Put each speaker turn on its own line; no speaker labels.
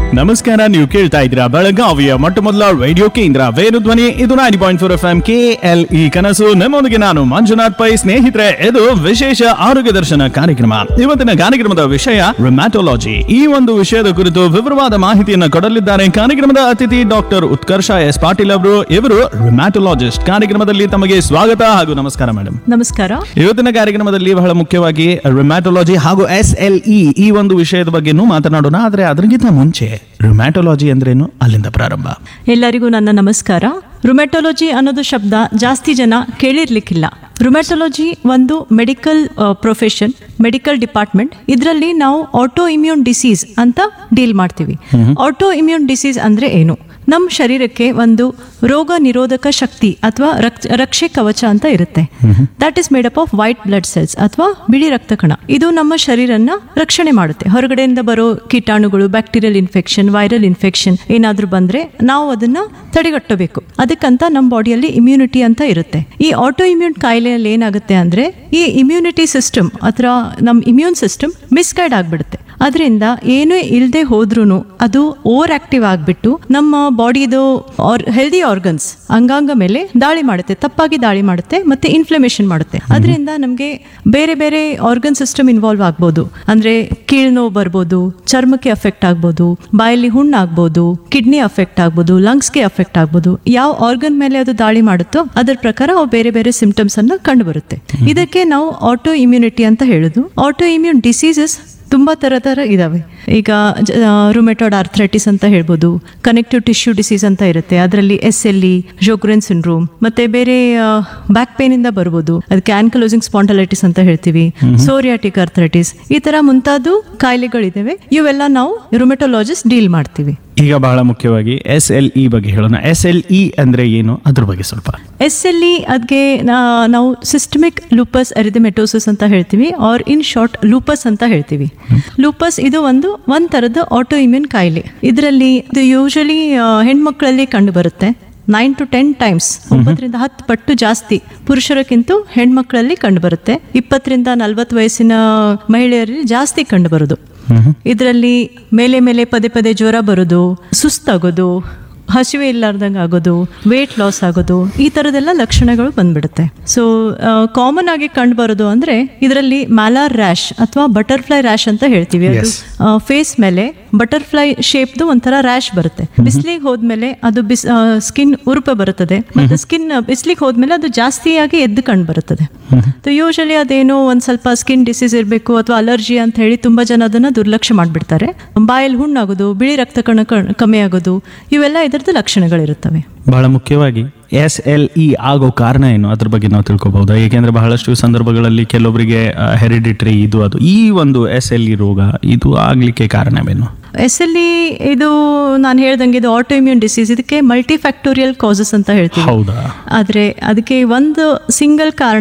ನಮಸ್ಕಾರ ನೀವು ಕೇಳ್ತಾ ಇದ್ದೀರಾ ಬೆಳಗಾವಿಯ ಮೊಟ್ಟ ಮೊದಲ ರೇಡಿಯೋ ಕೇಂದ್ರ ವೇಣು ಧ್ವನಿ ಇದು nine point four F M K L E ಕನಸು ನಮ್ಮೊಂದಿಗೆ ನಾನು ಮಂಜುನಾಥ್ ಪೈ ಸ್ನೇಹಿತರೆ ಇದು ವಿಶೇಷ ಆರೋಗ್ಯ ದರ್ಶನ ಕಾರ್ಯಕ್ರಮ ಇವತ್ತಿನ ಕಾರ್ಯಕ್ರಮದ ವಿಷಯ ರಿಮ್ಯಾಟೊಲಾಜಿ ಈ ಒಂದು ವಿಷಯದ ಕುರಿತು ವಿವರವಾದ ಮಾಹಿತಿಯನ್ನು ಕೊಡಲಿದ್ದಾರೆ ಕಾರ್ಯಕ್ರಮದ ಅತಿಥಿ ಡಾಕ್ಟರ್ ಉತ್ಕರ್ಷ ಎಸ್ ಪಾಟೀಲ್ ಅವರು ಇವರು ರಿಮ್ಯಾಟೊಲಾಜಿಸ್ಟ್ ಕಾರ್ಯಕ್ರಮದಲ್ಲಿ ತಮಗೆ ಸ್ವಾಗತ ಹಾಗೂ ನಮಸ್ಕಾರ ಮೇಡಮ್
ನಮಸ್ಕಾರ
ಇವತ್ತಿನ ಕಾರ್ಯಕ್ರಮದಲ್ಲಿ ಬಹಳ ಮುಖ್ಯವಾಗಿ ರಿಮ್ಯಾಟೊಲಾಜಿ ಹಾಗೂ ಎಸ್ ಎಲ್ ಇ ಈ ಒಂದು ವಿಷಯದ ಬಗ್ಗೆನೂ ಮಾತನಾಡೋಣ ಆದರೆ ಅದರಿಗಿಂತ ಮುಂಚೆ ರಿಮ್ಯಾಟೊಲಾಜಿ ಅಂದ್ರೇನು ಅಲ್ಲಿಂದ ಪ್ರಾರಂಭ
ಎಲ್ಲರಿಗೂ ನನ್ನ ನಮಸ್ಕಾರ ರುಮೆಟೊಲಜಿ ಅನ್ನೋದು ಶಬ್ದ ಜಾಸ್ತಿ ಜನ ಕೇಳಿರ್ಲಿಕ್ಕಿಲ್ಲ ರುಮೆಟೊಲಜಿ ಒಂದು ಮೆಡಿಕಲ್ ಪ್ರೊಫೆಷನ್ ಮೆಡಿಕಲ್ ಡಿಪಾರ್ಟ್ಮೆಂಟ್ ಇದರಲ್ಲಿ ನಾವು ಆಟೋ ಇಮ್ಯೂನ್ ಡಿಸೀಸ್ ಅಂತ ಡೀಲ್ ಮಾಡ್ತೀವಿ ಆಟೋ ಇಮ್ಯೂನ್ ಡಿಸೀಸ್ ಅಂದ್ರೆ ಏನು ನಮ್ಮ ಶರೀರಕ್ಕೆ ಒಂದು ರೋಗ ನಿರೋಧಕ ಶಕ್ತಿ ಅಥವಾ ರಕ್ಷೆ ಕವಚ ಅಂತ ಇರುತ್ತೆ that is made up of white blood cells ಅಥವಾ ಬಿಳಿ ರಕ್ತ ಕಣ ಇದು ನಮ್ಮ ಶರೀರನ ರಕ್ಷಣೆ ಮಾಡುತ್ತೆ ಹೊರಗಡೆಯಿಂದ ಬರೋ ಕೀಟಾಣುಗಳು ಬ್ಯಾಕ್ಟೀರಿಯಲ್ ಇನ್ಫೆಕ್ಷನ್ ವೈರಲ್ ಇನ್ಫೆಕ್ಷನ್ ಏನಾದ್ರೂ ಬಂದ್ರೆ ನಾವು ಅದನ್ನ ತಡೆಗಟ್ಟಬೇಕು ಅದಕ್ಕಂತ ನಮ್ಮ ಬಾಡಿಯಲ್ಲಿ ಇಮ್ಯುನಿಟಿ ಅಂತ ಇರುತ್ತೆ ಈ ಆಟೋ ಇಮ್ಯೂನ್ ಕಾಯಿಲೆಯಲ್ಲಿ ಏನಾಗುತ್ತೆ ಅಂದ್ರೆ ಈ ಇಮ್ಯುನಿಟಿ ಸಿಸ್ಟಮ್ ಅಥವಾ ನಮ್ಮ ಇಮ್ಯೂನ್ ಸಿಸ್ಟಮ್ ಮಿಸ್ಗೈಡ್ ಆಗ್ಬಿಡುತ್ತೆ ಅದರಿಂದ ಏನೂ ಇಲ್ಲದೆ ಹೋದ್ರೂ ಅದು ಓವರ್ ಆಕ್ಟಿವ್ ಆಗಿಬಿಟ್ಟು ನಮ್ಮ ಬಾಡಿದು ಆರ್ ಹೆಲ್ದಿ ಆರ್ಗನ್ಸ್ ಅಂಗಾಂಗ ಮೇಲೆ ದಾಳಿ ಮಾಡುತ್ತೆ ತಪ್ಪಾಗಿ ದಾಳಿ ಮಾಡುತ್ತೆ ಮತ್ತೆ ಇನ್ಫ್ಲಮೇಷನ್ ಮಾಡುತ್ತೆ ಅದರಿಂದ ನಮಗೆ ಬೇರೆ ಬೇರೆ ಆರ್ಗನ್ ಸಿಸ್ಟಮ್ ಇನ್ವಾಲ್ವ್ ಆಗ್ಬೋದು ಅಂದ್ರೆ ಕೀಳ್ನೋವು ಬರ್ಬೋದು ಚರ್ಮಕ್ಕೆ ಅಫೆಕ್ಟ್ ಆಗ್ಬೋದು ಬಾಯಲ್ಲಿ ಹುಣ್ಣು ಆಗ್ಬೋದು ಕಿಡ್ನಿ ಅಫೆಕ್ಟ್ ಆಗ್ಬೋದು ಲಂಗ್ಸ್ಗೆ ಅಫೆಕ್ಟ್ ಆಗ್ಬೋದು ಯಾವ ಆರ್ಗನ್ ಮೇಲೆ ಅದು ದಾಳಿ ಮಾಡುತ್ತೋ ಅದರ ಪ್ರಕಾರ ಅವು ಬೇರೆ ಬೇರೆ ಸಿಂಪ್ಟಮ್ಸ್ ಅನ್ನ ಕಂಡು ಬರುತ್ತೆ ಇದಕ್ಕೆ ನಾವು ಆಟೋ ಇಮ್ಯುನಿಟಿ ಅಂತ ಹೇಳುದು ಆಟೋ ಇಮ್ಯೂನ್ ಡಿಸೀಸಸ್ ತುಂಬಾ ತರ ತರ ಇದಾವೆ ಈಗ ರುಮೆಟಾಯ್ಡ್ ಆರ್ಥ್ರೈಟಿಸ್ ಅಂತ ಹೇಳ್ಬೋದು ಕನೆಕ್ಟಿವ್ ಟಿಶ್ಯೂ ಡಿಸೀಸ್ ಅಂತ ಇರುತ್ತೆ ಅದರಲ್ಲಿ S L E Sjogren syndrome ಮತ್ತೆ ಬೇರೆ ಬ್ಯಾಕ್ ಪೇನ್ ಇಂದ ಬರ್ಬೋದು ಅದಕ್ಕೆ ಆನ್ಕಲೋಸಿಂಗ್ ಸ್ಪಾಂಟಲೈಟಿಸ್ ಅಂತ ಹೇಳ್ತೀವಿ ಸೋರಿಯಾಟಿಕ್ ಆರ್ಥ್ರೈಟಿಸ್ ಈ ತರ ಮುಂತಾದ ಕಾಯಿಲೆಗಳಿದಾವೆ ಇವೆಲ್ಲ ನಾವು ರುಮೆಟೊಲಾಜಿಸ್ಟ್ ಡೀಲ್ ಮಾಡ್ತೀವಿ
ಈಗ ಬಹಳ ಮುಖ್ಯವಾಗಿ ಎಸ್ ಎಲ್ ಇ ಬಗ್ಗೆ ಹೇಳೋಣ ಎಸ್ ಎಲ್ ಇ ಅಂದ್ರೆ ಏನು ಅದ್ರ ಬಗ್ಗೆ ಸ್ವಲ್ಪ
ಎಸ್ ಎಲ್ ಇ ಅದಕ್ಕೆ ನಾವು ಸಿಸ್ಟಮಿಕ್ ಲೂಪಸ್ ಎರಿಥಮೆಟೋಸಿಸ್ ಅಂತ ಹೇಳ್ತೀವಿ ಆರ್ ಇನ್ ಶಾರ್ಟ್ ಲೂಪಸ್ ಅಂತ ಹೇಳ್ತೀವಿ ಲೂಪಸ್ ಇದು ಒಂದು ಒಂದ್ ತರದ ಆಟೋ ಇಮ್ಯೂನ್ ಕಾಯಿಲೆ ಇದರಲ್ಲಿ ಇದು ಯೂಶಲಿ ಹೆಣ್ಮಕ್ಳಲ್ಲಿ ಕಂಡು ಬರುತ್ತೆ ನೈನ್ ಟು ಟೆನ್ ಟೈಮ್ಸ್ ಒಂಬತ್ತರಿಂದ ಹತ್ತು ಪಟ್ಟು ಜಾಸ್ತಿ ಪುರುಷರಕ್ಕಿಂತ ಹೆಣ್ಮಕ್ಳಲ್ಲಿ ಕಂಡು ಬರುತ್ತೆ ಇಪ್ಪತ್ತರಿಂದ ನಲ್ವತ್ತು ವಯಸ್ಸಿನ ಮಹಿಳೆಯರಲ್ಲಿ ಜಾಸ್ತಿ ಕಂಡು ಬರೋದು ಇದರಲ್ಲಿ ಮೇಲೆ ಮೇಲೆ ಪದೇ ಪದೇ ಜ್ವರ ಬರೋದು ಸುಸ್ತಾಗೋದು ಹಸಿವೆ ಇಲ್ಲಾರ್ದಂಗೆ ಆಗೋದು ವೇಟ್ ಲಾಸ್ ಆಗೋದು ಈ ಥರದೆಲ್ಲ ಲಕ್ಷಣಗಳು ಬಂದ್ಬಿಡುತ್ತೆ ಸೊ ಕಾಮನ್ ಆಗಿ ಕಂಡು ಬರೋದು ಅಂದ್ರೆ ಇದರಲ್ಲಿ ಮ್ಯಾಲಾರ್ ರ್ಯಾಶ್ ಅಥವಾ ಬಟರ್ಫ್ಲೈ ರ್ಯಾಶ್ ಅಂತ ಹೇಳ್ತೀವಿ ಅದು ಫೇಸ್ ಮೇಲೆ ಬಟರ್ಫ್ಲೈ ಶೇಪ್ದು ಒಂಥರ ರ್ಯಾಶ್ ಬರುತ್ತೆ ಬಿಸಿಲಿಗೆ ಹೋದ್ಮೇಲೆ ಅದು ಬಿಸ್ ಸ್ಕಿನ್ ಉರುಪ ಬರುತ್ತದೆ ಮತ್ತೆ ಸ್ಕಿನ್ ಬಿಸಿಲಿಗೆ ಹೋದ್ಮೇಲೆ ಅದು ಜಾಸ್ತಿಯಾಗಿ ಎದ್ದು ಕಂಡು ಬರುತ್ತದೆ ಯೂಶಲಿ ಅದೇನೋ ಒಂದ್ ಸ್ವಲ್ಪ ಸ್ಕಿನ್ ಡಿಸೀಸ್ ಇರಬೇಕು ಅಥವಾ ಅಲರ್ಜಿ ಅಂತ ಹೇಳಿ ತುಂಬಾ ಜನ ಅದನ್ನ ದುರ್ಲಕ್ಷ್ಯ ಮಾಡ್ಬಿಡ್ತಾರೆ ಬಾಯಲ್ಲಿ ಹುಣ್ಣಾಗೋದು ಬಿಳಿ ರಕ್ತ ಕಣ ಕ- ಕಮ್ಮಿ ಆಗೋದು ಇವೆಲ್ಲ ಇದರದ್ದು ಲಕ್ಷಣಗಳಿರುತ್ತವೆ
ಬಹಳ ಮುಖ್ಯವಾಗಿ ಎಸ್ ಎಲ್ ಇ ಆಗೋ ಕಾರಣ ಏನು ಅದ್ರ ಬಗ್ಗೆ ನಾವು ತಿಳ್ಕೊಬಹುದಾ ಏಕೆಂದ್ರೆ ಬಹಳಷ್ಟು ಸಂದರ್ಭಗಳಲ್ಲಿ ಕೆಲವೊಬ್ಬರಿಗೆ ಹೆರಿಡಿಟ್ರಿ ಇದು ಅದು ಈ ಒಂದು ಎಸ್ ಎಲ್ ಇ ರೋಗ ಇದು ಆಗ್ಲಿಕ್ಕೆ ಕಾರಣವೇನು
ಎಸ್ ಎಲ್ ಇ ಇದು ನಾನು ಹೇಳ್ದಂಗೆ ಇದು ಆಟೋ ಇಮ್ಯೂನ್ ಡಿಸೀಸ್ ಇದಕ್ಕೆ ಮಲ್ಟಿ ಫ್ಯಾಕ್ಟೋರಿಯಲ್ ಕಾಸಸ್ ಅಂತ ಹೇಳ್ತೀವಿ
ಹೌದಾ
ಆದ್ರೆ ಅದಕ್ಕೆ ಒಂದು ಸಿಂಗಲ್ ಕಾರಣ